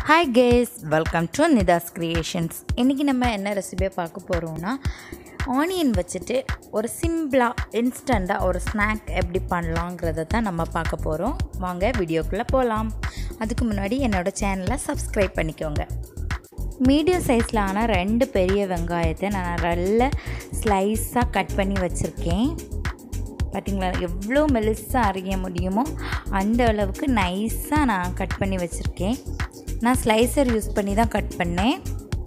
hi guys welcome to Nitha's creations இன்றைக்கி நம்ம என்ன ரெசிபியை பார்க்க போகிறோம்னா ஆனியன் வச்சுட்டு ஒரு சிம்பிளாக இன்ஸ்டண்ட்டாக ஒரு ஸ்நாக் எப்படி பண்ணலாங்கிறத தான் நம்ம பார்க்க போகிறோம் வாங்க வீடியோக்குள்ளே போகலாம் அதுக்கு முன்னாடி என்னோடய சேனலை சப்ஸ்கிரைப் பண்ணிக்கோங்க மீடியம் சைஸில் ஆனால் ரெண்டு பெரிய வெங்காயத்தை நான் நல்ல ஸ்லைஸாக கட் பண்ணி வச்சுருக்கேன் பார்த்திங்களா எவ்வளோ மெலிசாக அரைய முடியுமோ அந்த அளவுக்கு நைஸாக நான் கட் பண்ணி வச்சுருக்கேன் நான் ஸ்லைசர் யூஸ் பண்ணி தான் கட் பண்ணேன்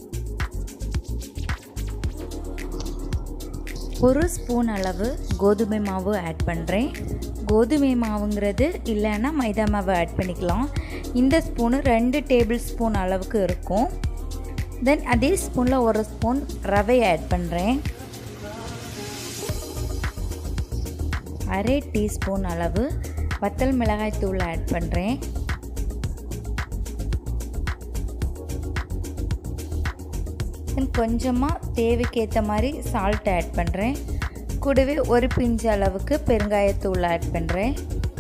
ஒரு ஸ்பூன் அளவு கோதுமை மாவு ஆட் பண்ணுறேன் கோதுமை மாவுங்கிறது இல்லைன்னா மைதா மாவு ஆட் பண்ணிக்கலாம் இந்த ஸ்பூனு ரெண்டு டேபிள் ஸ்பூன் அளவுக்கு இருக்கும் தென் அதே ஸ்பூனில் ஒரு ஸ்பூன் ரவை ஆட் பண்ணுறேன் அரை டீஸ்பூன் அளவு வத்தல் மிளகாய் தூள் ஆட் பண்ணுறேன் கொஞ்சமாக தேவைக்கேற்ற மாதிரி சால்ட் ஆட் பண்ணுறேன் கூடவே ஒரு பிஞ்சு அளவுக்கு பெருங்காயத்தூள் ஆட் பண்ணுறேன்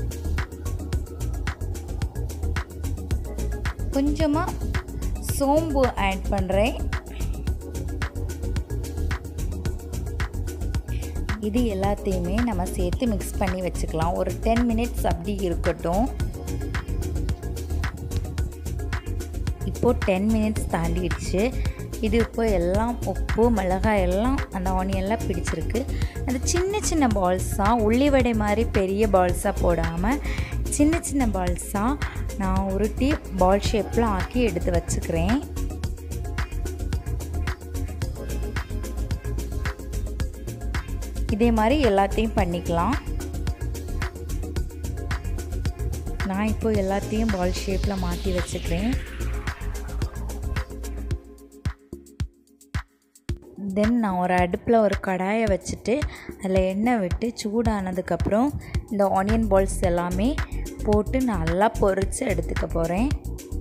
கொஞ்சமாக சோம்பு ஆட் பண்ணுறேன் இது எல்லாத்தையுமே நம்ம சேர்த்து மிக்ஸ் பண்ணி வச்சுக்கலாம் ஒரு டென் மினிட்ஸ் அப்படி இருக்கட்டும் இப்போது டென் மினிட்ஸ் தாண்டிடுச்சு இது இப்போ எல்லாம் உப்பு மிளகாய் எல்லாம் அந்த ஆனியன்லாம் பிடிச்சிருக்கு அது சின்ன சின்ன பால்ஸாக உள்ளி வடை மாதிரி பெரிய பால்ஸாக போடாமல் சின்ன சின்ன பால்ஸாக நான் உருட்டி பால் ஷேப்பில் ஆக்கி எடுத்து வச்சுக்கிறேன் இதே மாதிரி எல்லாத்தையும் பண்ணிக்கலாம் நான் இப்போ எல்லாத்தையும் பால் ஷேப்பில் மாற்றி வச்சுக்கிறேன் தென் நான் ஒரு அடுப்பில் ஒரு கடாயை வச்சுட்டு அதில் எண்ணெய் விட்டு சூடானதுக்கப்புறம் இந்த ஆனியன் பால்ஸ் எல்லாமே போட்டு நல்லா பொரித்து எடுத்துக்க போகிறேன்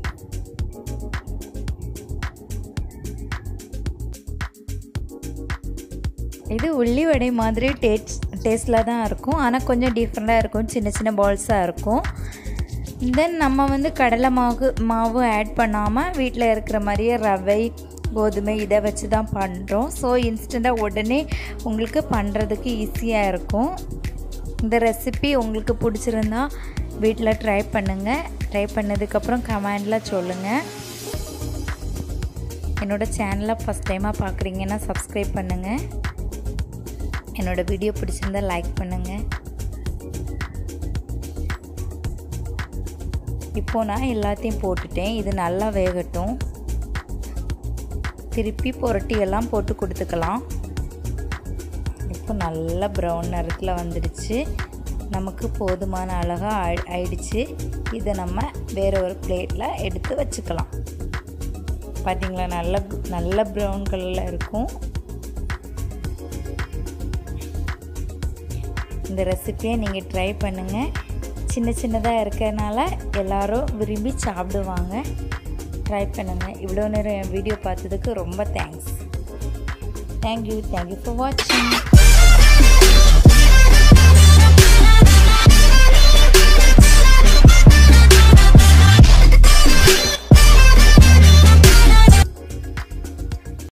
இது உள்ளி வடை மாதிரி டேஸ்ட் டேஸ்ட்டில் தான் இருக்கும் ஆனால் கொஞ்சம் டிஃப்ரெண்ட்டாக இருக்கும் சின்ன சின்ன பால்ஸாக இருக்கும் தென் நம்ம வந்து கடலை மாவு மாவு ஆட் பண்ணாமல் வீட்டில் இருக்கிற மாதிரியே ரவை கோதுமை இதை வச்சு தான் பண்ணுறோம் ஸோ இன்ஸ்டண்ட்டாக உடனே உங்களுக்கு பண்ணுறதுக்கு ஈஸியாக இருக்கும் இந்த ரெசிபி உங்களுக்கு பிடிச்சிருந்தா வீட்டில் ட்ரை பண்ணுங்கள் ட்ரை பண்ணதுக்கப்புறம் கமெண்டில் சொல்லுங்கள் என்னோடய சேனலை ஃபஸ்ட் டைமாக பார்க்குறீங்கன்னா சப்ஸ்கிரைப் பண்ணுங்கள் என்னோடய வீடியோ பிடிச்சிருந்தா லைக் பண்ணுங்கள் இப்போது நான் எல்லாத்தையும் போட்டுட்டேன் இது நல்லா வேகட்டும் திருப்பி புரட்டி எல்லாம் போட்டு கொடுத்துக்கலாம் இப்போ நல்ல ப்ரௌன் நிறத்தில் வந்துடுச்சு நமக்கு போதுமான அழகாக ஆயிடுச்சு இதை நம்ம வேறு ஒரு பிளேட்டில் எடுத்து வச்சுக்கலாம் பார்த்திங்களா நல்ல நல்ல ப்ரௌன் கலரில் இருக்கும் இந்த ரெசிப்பியை நீங்கள் ட்ரை பண்ணுங்கள் சின்ன சின்னதாக இருக்கிறதுனால எல்லோரும் விரும்பி சாப்பிடுவாங்க ட்ரை பண்ணுங்கள் இவ்வளோ நேரம் என் வீடியோ பார்த்ததுக்கு ரொம்ப தேங்க்ஸ் தேங்க்யூ தேங்க்யூ ஃபார் வாட்சிங்